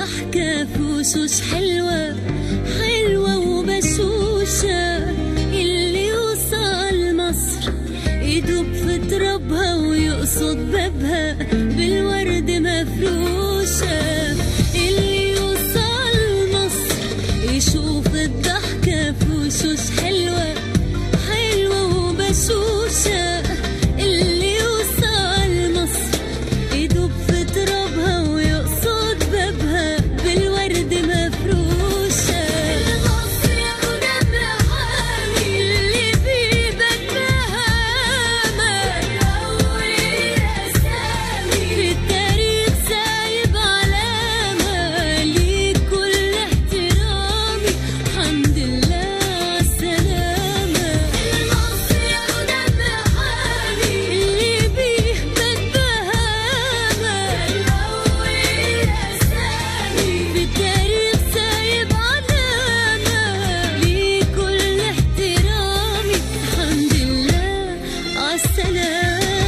الضحكة في وشوش حلوة حلوة وبشوشة اللي يوصل مصر يدوب في ترابها ويقصد بابها بالورد مفروشة اللي يوصل مصر يشوف الضحكة في وشوش حلوة حلوة وبشوشة اللي يوصل مصر يدوب في ترابها ويقصد بابها بالورد مفروشة المصر يا ودم حامي اللي فيه بتمهامة أول أسامي في التاريخ سايب علامة ليك كل احترامي الحمد لله عالسلامة المصر يا ودم حامي اللي بيه بتمهامة أول أسامي في التاريخ سايب علامة ليك كل احترامي الحمد لله عالسلامة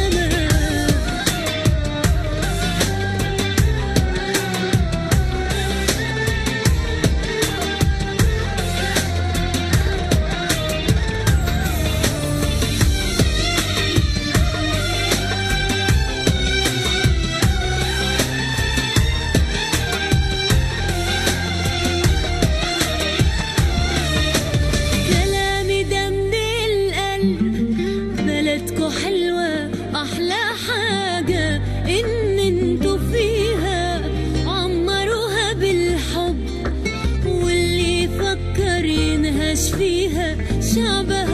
كلامي ده من القلب بلدكو حلوة أحلى حاجة إن انتوا فيها عمروها بالحب واللي يفكر ينهش فيها شعبها